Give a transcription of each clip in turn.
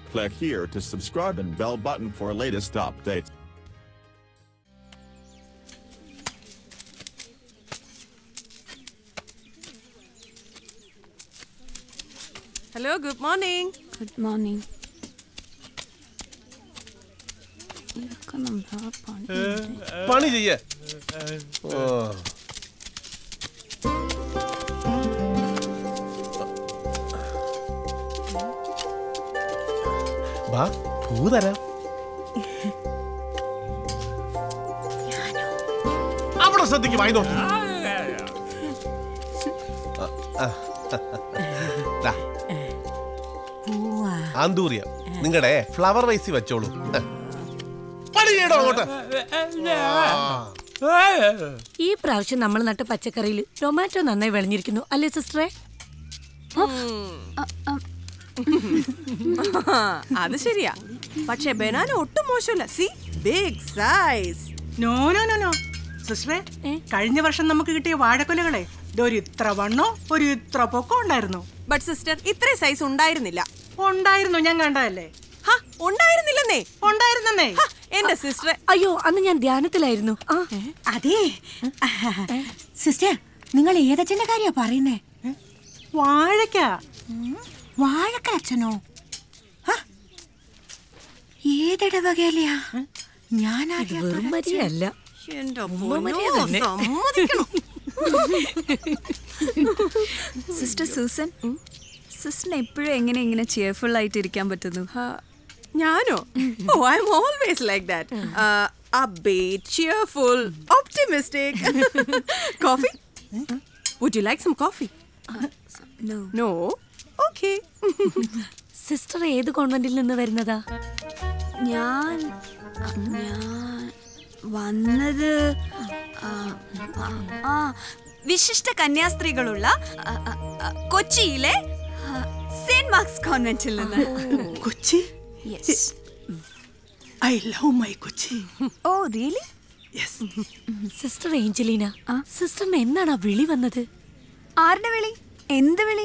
Click here to subscribe and bell button for latest updates. Hello good morning good morning ഇതൊക്കെ നമ്മളെ പണി പണി ചെയ്യേ ഓ വാ പൂ തരാം അവിടെ ശ്രദ്ധിക്ക് വായി നോക്കി ആന്തൂറിയ നിങ്ങളുടെ ഫ്ലവർ റൈസ് വെച്ചോളൂ പണി ചെയ്യടോ അങ്ങോട്ട് ഈ പ്രാവശ്യം നമ്മൾ നട്ട പച്ചക്കറിയിൽ ടൊമാറ്റോ നന്നായി വിളഞ്ഞിരിക്കുന്നു അല്ലേ സിസ്റ്ററെ അത് ശരിയാ പക്ഷെ ബനാന ഒട്ടും മോശമല്ല see big size no no no no സിസ്റ്ററെ കഴിഞ്ഞ വർഷം നമുക്ക് കിട്ടിയ വാഴക്കൊലകളെ ഇതൊരു ഇത്ര വണ്ണോ ഒരു ഇത്ര പൊക്കം ഉണ്ടായിരുന്നു ബട്ട് സിസ്റ്റർ ഇത്രയും സൈസ് ഉണ്ടായിരുന്നില്ല ഉണ്ടായിരുന്നു ഞാൻ കണ്ടതല്ലേ ഹ, ഉണ്ടായിരുന്നില്ലെന്നേ ഉണ്ടായിരുന്നേ ഹ, എന്റെ സിസ്റ്റർ അയ്യോ അന്ന് ഞാൻ ധ്യാനത്തിലായിരുന്നു ആ അതെ സിസ്റ്റർ നിങ്ങൾ ഏതച്ഛന്റെ കാര്യ പറയുന്നേ വാഴക്ക വാഴക്ക അച്ഛനോ ഹ? ഏതിടവകയിലെയാ ഞാൻ ആദ്യം വെറും മരിയല്ല എന്റെ മരിയ പൊന്നോ, തന്നെ. സമ്മതിക്കണം. സിസ്റ്റർ സൂസൻ സിസ്റ്ററിന് എപ്പോഴും എങ്ങനെ ഇങ്ങനെ ചെയർഫുൾ ആയിട്ട് ഇരിക്കാൻ പറ്റുന്നു ഹ, ഞാനോ oh I am always like that upbeat cheerful optimistic coffee would you like some coffee No. no okay sister ഏത് കോൺവെന്റിൽ നിന്ന് വരുന്നതാ ഞാൻ ഞാൻ വന്നത് ആ, ആ വിശിഷ്ട കന്യാസ്ത്രീകളുള്ള ആ, ആ, ആ, കൊച്ചിയിലെ സെന്റ് മാർക്സ് കോൺവെന്റിൽ നിന്ന് Kochi yes I love my Kochi oh really yes sister Angelina സിസ്റ്ററിന് എന്നാണ് ആ വിളി വന്നത് ആരുടെ വിളി എന്ത് വിളി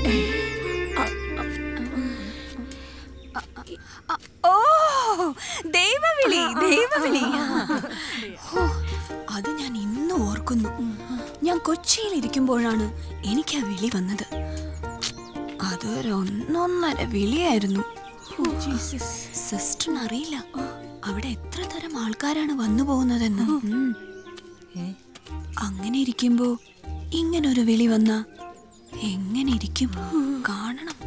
അ- ഓ ദൈവവിളി ദൈവവിളി ഓ, അത് ഞാൻ ഇന്ന് ഓർക്കുന്നു ഞാൻ കൊച്ചിയിൽ ഇരിക്കുമ്പോഴാണ് എനിക്ക് ആ വിളി വന്നത് അതൊരു ഒന്നൊന്നര വിളിയായിരുന്നു സിസ്റ്ററിന് അറിയില്ല അവിടെ എത്ര തരം ആൾക്കാരാണ് വന്നു പോകുന്നതെന്ന് ഉം. അങ്ങനെ ഇരിക്കുമ്പോ ഇങ്ങനൊരു വിളി വന്ന എങ്ങനെ ഇരിക്കും കാണണം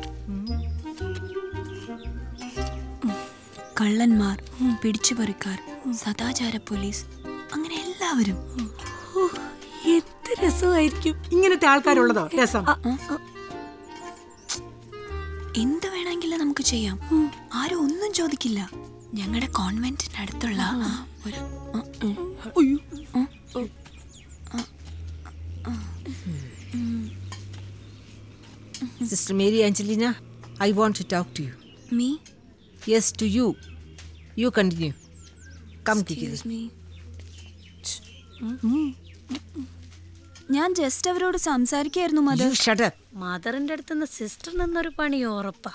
കള്ളന്മാർ പിടിച്ചുപറിക്കാർ സദാചാര പോലീസ് അങ്ങനെ എല്ലാവരും ഓ, എന്ത് രസമായിരിക്കും ഇങ്ങനത്തെ ആൾക്കാരുള്ളതോ രസം എന്ത് വേണമെങ്കിലും നമുക്ക് ചെയ്യാം ആരും ഒന്നും ചോദിക്കില്ല ഞങ്ങളുടെ കോൺവെന്റിന് അടുത്തുള്ള ഒരു Sister Mary Angelina, I want to talk to you. Me Yes, to you. You continue. Come, Kiki. Excuse me ഞാൻ ജസ്റ്റ് അവരോട് സംസാരിക്കായിരുന്നു മദർ You shut up. മദറിന്റെ അടുത്തുനിന്ന് സിസ്റ്റർ നിന്നൊരു പണി ഉറപ്പാ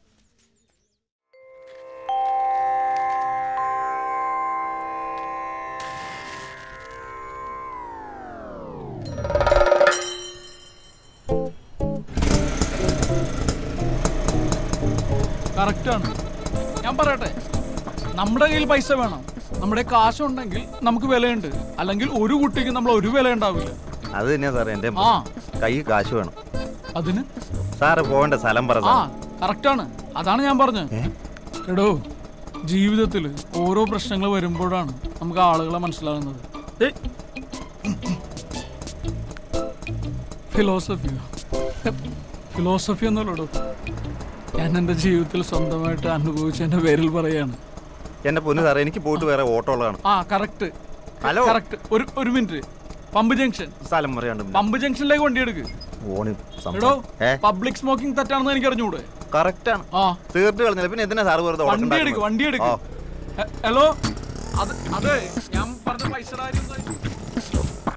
കറക്റ്റാണ് ഞാൻ പറയട്ടെ നമ്മുടെ കയ്യിൽ പൈസ വേണം നമ്മുടെ കാശുണ്ടെങ്കിൽ നമുക്ക് വിലയുണ്ട് അല്ലെങ്കിൽ ഒരു കുട്ടിക്ക് നമ്മൾ ഒരു വില ഉണ്ടാവില്ല അത് തന്നെയാ സാറേ എന്റെ ആ കൈ കാശ് വേണം അതിന് സാറ് പോകേണ്ട സ്ഥലം പറ ആ സാർ കറക്റ്റാണ് അതാണ് ഞാൻ പറഞ്ഞത് എടോ ജീവിതത്തിൽ ഓരോ പ്രശ്നങ്ങൾ വരുമ്പോഴാണ് നമുക്ക് ആളുകളെ മനസ്സിലാകുന്നത് ഫിലോസഫിയോ ഫിലോസഫി ഒന്നുമല്ലടോ ഞാൻ എൻ്റെ ജീവിതത്തിൽ സ്വന്തമായിട്ട് അനുഭവിച്ച എൻ്റെ പേരിൽ പറയാണ് എന്റെ പൊന്നു സാറേ എനിക്ക് പോയിട്ട് വേറെ ഓട്ടോ ഉള്ളതാണ് ആ കറക്റ്റ് ഹലോ. കറക്റ്റ് ഒരു ഒരു മിനിറ്റ് പമ്പ് ജംഗ്ഷൻ സ്ഥലം പറയാണ്ട് പമ്പ് ജംഗ്ഷനിലേക്ക് വണ്ടി എടുക്ക് ഓണി എടോ ഏ പബ്ലിക് സ്മോക്കിംഗ് തെറ്റാണെന്ന് എനിക്ക് അറിഞ്ഞൂടെ കറക്റ്റ് ആണ് ആ തീർത്ത് കളഞ്ഞില്ല പിന്നെ എന്തിനാ സാറ് വെറുതെ വണ്ടി ഉടക്കുണ്ടാക്കുന്നത്? എടുക്ക് വണ്ടി എടുക്ക് ആ. ഹെ- ഹലോ അത് അതെ ഞാൻ പറഞ്ഞ പൈസ കാര്യം ഒന്ന്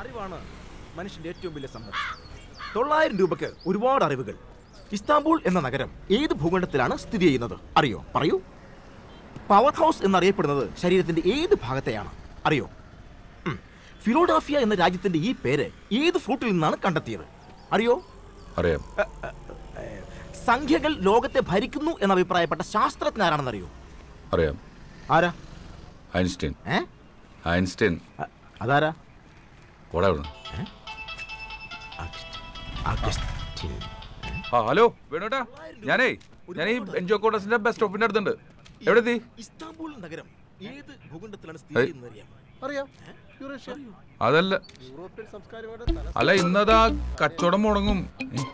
അറിവാണ് മനുഷ്യന്റെ ഏറ്റവും വലിയ സമ്പത്ത് തൊള്ളായിരം രൂപക്ക് ഒരുപാട് അറിവുകൾ ഇസ്താംബൂൾ എന്ന നഗരം ഏത് ഭൂഖണ്ഡത്തിലാണ് സ്ഥിതി ചെയ്യുന്നത് അറിയോ പറയൂ പവർ ഹൗസ് എന്നറിയപ്പെടുന്നത് ശരീരത്തിന്റെ ഏത് ഭാഗത്തെയാണ് അറിയോ ഉം. ഫിലോഡാഫിയ എന്ന രാജ്യത്തിന്റെ ഈ പേര് ഏത് ഫ്രൂട്ടിൽ നിന്നാണ് കണ്ടെത്തിയത് അറിയോ അറിയാം സംഖ്യകൾ ലോകത്തെ ഭരിക്കുന്നു എന്ന് അഭിപ്രായപ്പെട്ട ശാസ്ത്രജ്ഞൻ ആരാണെന്നറിയോ അറിയാം ആരാ ഐൻസ്റ്റീൻ ഏ ഐൻസ്റ്റീൻ അതാരാ പോടാ അവിടുന്ന്. അഗസ്റ്റിൻ. ആ ഹലോ വേണോട്ടാ ഞാനേ ഞാൻ ഈ എൻജോ കോട്ടസിന്റെ ബസ് സ്റ്റോപ്പിന്റെ അടുത്തുണ്ട് എവിടെ എത്തി ഇസ്താംബൂൾ നഗരം ഏത് ഭൂഖണ്ഡത്തിലാണ് സ്ഥിതി ഏയ്. ചെയ്യുന്നത് അറിയാമോ അറിയാം യൂറേഷ്യ അതല്ല യൂറോപ്യൻ സംസ്കാരങ്ങളുടെ തല അല്ല ഇന്നതാ കച്ചവടം മുടങ്ങും ഉം.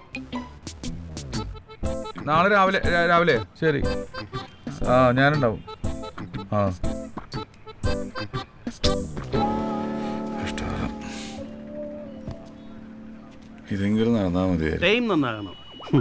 നാളെ രാവിലെ രാ- രാവിലെ ശരി ആ ഞാനുണ്ടാവും ആ കഷ്ടകാലം. ഇതെങ്കിലും നടന്നാ മതിയായിരുന്നു ടൈം നന്നാകണം ഹും.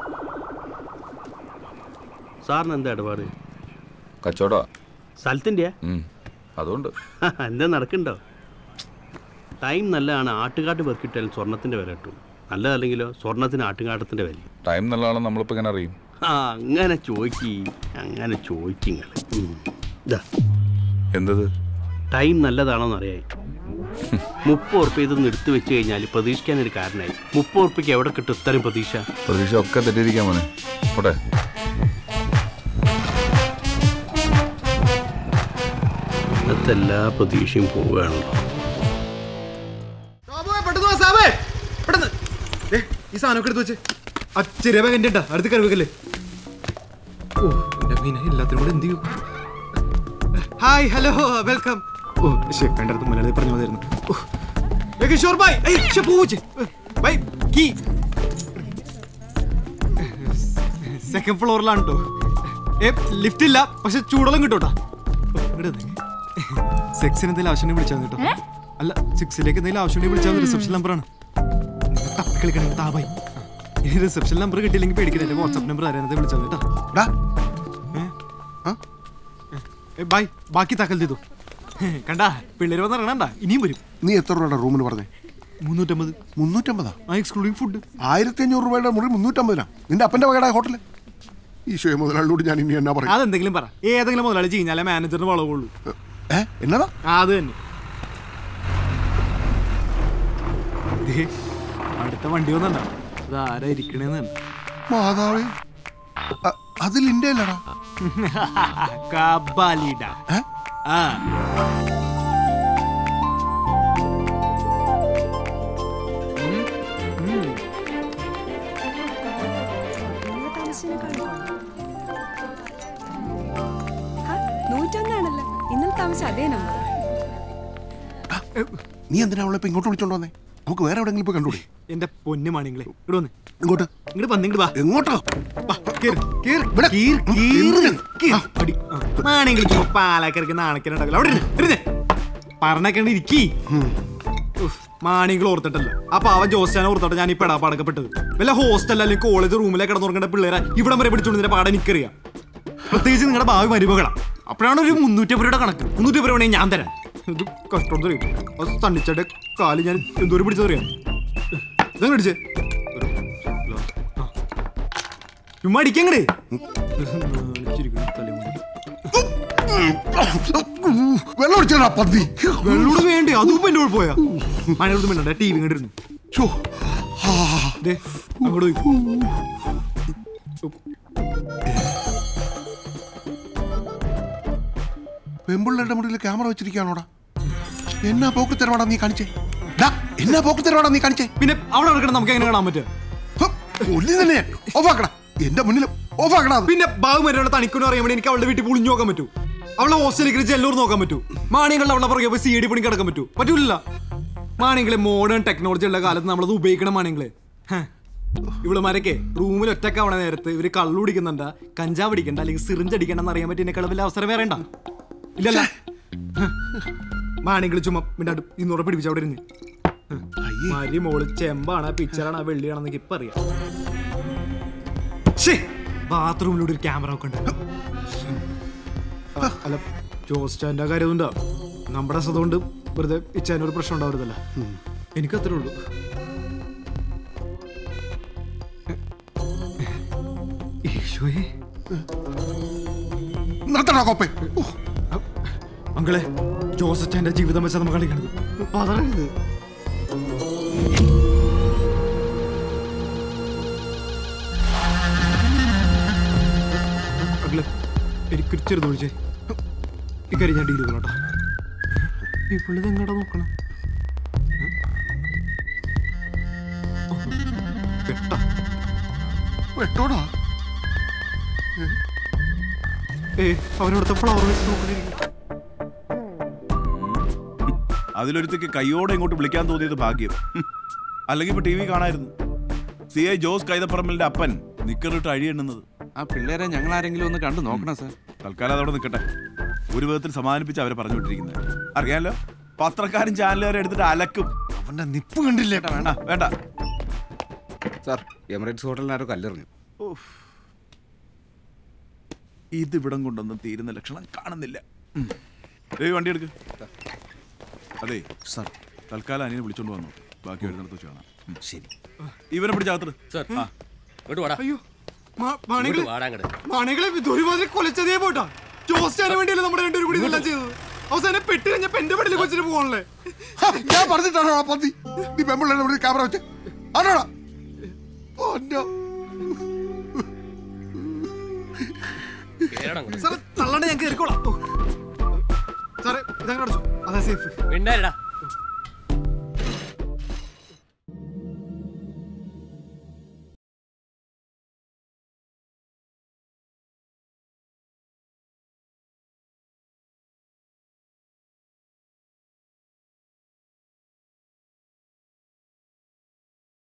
സാറിന് എന്താ ഇടപാട് കച്ചവടമാ സ്ഥലത്തിൻ്റെയാ ഉം. അതുകൊണ്ട് എന്താ നടക്കണ്ടോ ടൈം നല്ലതാണ് ആട്ടുകാട്ട് പെറുക്കിട്ടാലും സ്വർണത്തിൻ്റെ വില കിട്ടും നല്ലതല്ലെങ്കിലോ സ്വർണത്തിന് ആട്ടുകാട്ടത്തിൻ്റെ വില ടൈം നല്ലതാണെന്ന് നമ്മളിപ്പോൾ ഇങ്ങനെ അറിയും ആ അങ്ങനെ ചോദിക്കി അങ്ങനെ ചോദിക്കിങ്ങൾ എന്തത് ടൈം നല്ലതാണോന്ന് അറിയാം മുപ്പത് ഉറുപ്പ്യ ഇതൊന്ന് എടുത്തു വെച്ച് കഴിഞ്ഞാൽ പ്രതീക്ഷിക്കാൻ ഒരു കാരണമായി മുപ്പത് ഉറുപ്പ്യക്ക് എവിടെ കിട്ടും ഇത്രയും പ്രതീക്ഷ പ്രതീക്ഷ ഒക്കെ തെറ്റിയിരിക്കാൻ മോനെ പോട്ടെ ഇന്നത്തെ എല്ലാ പ്രതീക്ഷയും പോവുകയാണല്ലോ പെട്ടെന്ന് വാ, സാബേ. പെട്ടെന്ന്. ദേ, ഈ സാധനമൊക്കെ എടുത്ത് വെച്ച് ആ ചെറിയ ബാഗിന്റെ ഉണ്ടാ അടുത്ത് കറിവെക്കല്ലേ ഓ എന്റെ മീന എല്ലാത്തിനും കൂടെ എന്ത് ചെയ്യും ഹായ് ഹലോ വെൽക്കം ഓ ശരി കണ്ടടുത്ത് മലയാളത്തിൽ പറഞ്ഞു മതിയായിരുന്നു ഓ, ഏ, കിഷോർ ബൈ ഏയ് ശ്ശെ, പൂച്ച് ബൈ കീ സെക്കൻഡ് ഫ്ലോറിലാണ് കേട്ടോ ഏ ലിഫ്റ്റ് ഇല്ല പക്ഷെ ചൂടെല്ലാം കിട്ടൂട്ടാ സെക്സിന് എന്തെങ്കിലും ആവശ്യം വിളിച്ചാൽ കേട്ടോ അല്ല സിക്സിലേക്ക് എന്തെങ്കിലും ആവശ്യം വിളിച്ചാൽ റിസപ്ഷൻ നമ്പറാണ് കളിക്കണം താബായി ഇനി റിസപ്ഷൻ നമ്പർ കിട്ടിയില്ലെങ്കിൽ പേടിക്കണ്ട എന്റെ വാട്സാപ്പ് നമ്പർ അറിയാനത്തെ വിളിച്ചാൽ കേട്ടോ ബൈ ബാക്കി താക്കൽ ചെയ്തു കണ്ടാ പിള്ളേര് വന്നിറങ്ങണ്ട ഇനിയും വരും നീ എത്ര രൂപയുടെ റൂമിന് പറഞ്ഞേ മുന്നൂറ്റമ്പത് മുന്നൂറ്റമ്പതാ ആ എക്സ്ക്ലൂഡിംഗ് ഫുഡ് ആയിരത്തി അഞ്ഞൂറ് രൂപയുടെ മുറി മുന്നൂറ്റമ്പതിനാ നിന്റെ അപ്പന്റെ വകയുടെ ഹോട്ടല് ഈശോയെ മുതലാളിയോട് ഞാൻ ഇനി എന്നാ പറയും അതെന്തെങ്കിലും പറ ഏതെങ്കിലും മുതലാളി കഴിഞ്ഞാലേ മാനേജറിന് വളവുള്ളൂ ഏ എന്നതാ ആ, അത് തന്നെ ദേ, അടുത്ത വണ്ടി വന്നണ്ട അത് ആരാ ഇരിക്കണേന്ന് കണ്ടോ? മാതാവേ അ- അതിൽ ഇന്റെ അല്ലടാ കബാലിഡ ആ നൂറ്റൊന്നാണല്ലോ ഇന്നലെ താമസിച്ച അതേ നമ്പർ നീ എന്തിനാ അവളെ ഇപ്പൊ ഇങ്ങോട്ട് വിളിച്ചോണ്ട് വന്നേ നമുക്ക് വേറെ എവിടെയെങ്കിലും പോയി കണ്ടുകൂടി എന്റെ പൊന്നു മാണിങ്ങളെ ഇവിടെ വന്ന് ഇങ്ങോട്ട് ഇങ്ങോട്ട് വന്ന് ഇങ്ങോട്ട് വാ എങ്ങോട്ടോ മാണെങ്കിൽ പാലാക്കരക്ക് നാണക്കനുണ്ടാവില്ല അവിടെ ഇരുന്ന്, ഇരുന്ന്. പറഞ്ഞേക്കണ്ട് ഇരിക്കി മാണികൾ ഓർത്തിട്ടല്ല അപ്പൊ അവൻ ജോസ്റ്റാനെ ഓർത്തിട്ട് ഞാൻ ഈ പെടാപ്പാടക്കപ്പെട്ടത് വല്ല ഹോസ്റ്റൽ അല്ലെങ്കിൽ കോളേജ് റൂമിലേക്ക് കിടന്നുറങ്ങേണ്ട പിള്ളേരെ ഇവിടം വരെ പിടിച്ചോണ്ട് പാടെ എനിക്കറിയാം പ്രത്യേകിച്ച് നിങ്ങളുടെ ഭാവി മരുമകളാ അപ്പോഴാണ് ഒരു മുന്നൂറ്റമ്പത് രൂപയുടെ കണക്ക് മുന്നൂറ്റമ്പത് രൂപ ഞാൻ തരാം ഇത് കഷ്ടം തരും അത് തണ്ണിച്ചയുടെ കാല് ഞാൻ എന്തോരം പിടിച്ചതറിയാം ഇതങ്ങനെ പിടിച്ചേ ചുമ്മാ അടിക്കങ്ങടേ വെള്ളം ഒഴിച്ചാ പന്തി വെള്ളോട് വേണ്ടേ അതും ഇപ്പൊ എന്റെ പോയാ മഴയോട് വേണ്ട ടി വി കണ്ടിരുന്നു ദേ, അങ്ങോട്ട് പോയി. പെമ്പിള്ളേരുടെ മുറിയിൽ ക്യാമറ വെച്ചിരിക്കുകയാണോടാ എന്നാ പോക്ക് തരവാടാ നീ കാണിച്ചേ ഡാ, എന്നാ പോക്ക് തരവാടാ നീ കാണിച്ചേ പിന്നെ അവിടെ നടക്കണം നമുക്ക് എങ്ങനെ കാണാൻ പറ്റുക ഒല്ലി തന്നെ ഓഫാക്കടാ എന്റെ മുന്നിൽ ഓഫാക്കടാ പിന്നെ ബാബു മരുള്ള തണിക്കുന്നു അറിയാൻ വേണ്ടി എനിക്ക് അവളുടെ വീട്ടിൽ പൊളിഞ്ഞു നോക്കാൻ പറ്റൂ അവളെ ഹോസ്റ്റലിൽ ജെല്ലൂർ നോക്കാൻ പറ്റൂ മാണികളുടെ അവളെ പുറകെ പോയി സി ഡി പണി കിടക്കാൻ പറ്റൂ പറ്റൂല മാണികളെ മോഡേൺ ടെക്നോളജി ഉള്ള കാലത്ത് നമ്മളത് ഉപയോഗിക്കണം മാണികളെ ഇവളുമാരൊക്കെ റൂമിൽ ഒറ്റക്കാവണ നേരത്ത് ഇവര് കള്ളു പിടിക്കുന്നുണ്ട കഞ്ചാവ് അടിക്കണ്ട അല്ലെങ്കിൽ സിറിഞ്ച് അടിക്കണ്ടെന്ന് അറിയാൻ പറ്റിയ എന്നെക്കാളും വലിയ അവസരം വേറെ ഉണ്ടോ ഇല്ലല്ല മാണികൾ ചുമ്മാ മിണ്ടാണ്ട് ഇന്നൂറ് പിടിപ്പിച്ച അവിടെ ഇരുന്ന് മരി മോള് ചെമ്പാണ് പിക്ചറാണ് വെള്ളിയാണെന്നൊക്കെ ഇപ്പൊ അറിയാം ശ്ശേ, ബാത്റൂമിലൂടെ ഒരു ക്യാമറ ഒക്കെ ഉണ്ട് ആ, അല്ല ജോസ്റ്റാന്റെ കാര്യം ഉണ്ടാ നമ്മുടെ സ്വതമുണ്ട് വെറുതെ ഇച്ചാനൊരു പ്രശ്നം ഉണ്ടാവരുതല്ല എനിക്കത്രേ ഉള്ളൂ ഈശോയെ നിർത്തണോ കോപ്പേ അങ്കളെ ജോസച്ചാന്റെ ജീവിതം വെച്ചാൽ നമ്മൾ കളിക്കണത് അതാണ് ഇത് അങ്കിളെ എനിക്കൊരു ചെറുത് വിളിച്ചേ ഇക്കാര്യം ഞാൻ ഡീൽ ചെയ്തോളാം കേട്ടോ ഈ പുള്ളി എങ്ങടാ നോക്കണം പെട്ടാ വെട്ടോടാ ഏ അവനവിടുത്തെ ഫ്ലവർ വെച്ച് നോക്കണിരിക്കും അതിലൊരുത്തേക്ക് കൈയോടെ ഇങ്ങോട്ട് വിളിക്കാൻ തോന്നിയത് ഭാഗ്യം ഹും. അല്ലെങ്കിൽ ഇപ്പൊ ടി വി കാണായിരുന്നു സി ഐ ജോസ് കൈതപ്പറമ്പലിന്റെ അപ്പൻ നിക്കറിട്ട് അഴിയെണ്ണുന്നത് ആ പിള്ളേരെ ഞങ്ങൾ ആരെങ്കിലും ഒന്ന് കണ്ടു നോക്കണം സാർ തൽക്കാലം അതവിടെ നിൽക്കട്ടെ ഒരു വിധത്തിൽ സമാധാനിപ്പിച്ച് അവരെ പറഞ്ഞു വിട്ടിരിക്കുന്നത് അറിയാലോ പത്രക്കാരും ചാനലുകാരും എടുത്തിട്ട് അലക്കും അവന്റെ നിപ്പ് കണ്ടില്ലേ വേണ്ട വേണ്ട സാർ എമിറേറ്റ്സ് ഹോട്ടലിനാരോ കല്ലെറിഞ്ഞു ഇത് ഇവിടം കൊണ്ടൊന്നും തീരുന്ന ലക്ഷണം കാണുന്നില്ല ഉം. ദേ വണ്ടി എടുക്ക് അതെ സാർ തൽക്കാലം അനിയനെ വിളിച്ചോണ്ട് വന്നു ബാക്കി വരുന്നിടത്ത് വെച്ച് കാണാം ഉം. ശരി ഇവനെ പിടിച്ചാകത്ത് സാർ ഇങ്ങോട്ട് വാടാ അയ്യോ മാണികളെ ഇങ്ങോട്ട് വാടാ അങ്ങട് മാണികളെ ഇതൊരുമാതിരി കൊലച്ചതേ പോട്ടാ ജോസ്റ്റാന് വേണ്ടിയല്ലേ നമ്മുടെ രണ്ടുപേരും കൂടി ഇതെല്ലാം ചെയ്തത് അവസാനം പെട്ട് കഴിഞ്ഞപ്പോ എന്റെ പെട്ടിലേക്ക് വെച്ചിട്ട് പോകണല്ലേ ഞാൻ പറഞ്ഞിട്ടാണോ ആ പന്തി നീ പെമ്പിള്ളേരെ ഇവിടെ ക്യാമറ വെച്ച് ആണോടാ പൊന്നോ കേറണം അങ്ങോട്ട്. സാറേ തള്ളണ്ട ഞാൻ കയറിക്കോളാം ഓ. സാറേ ഇതങ്ങനെ അടച്ചു അതാ സേഫ് മിണ്ടാതിരിടാ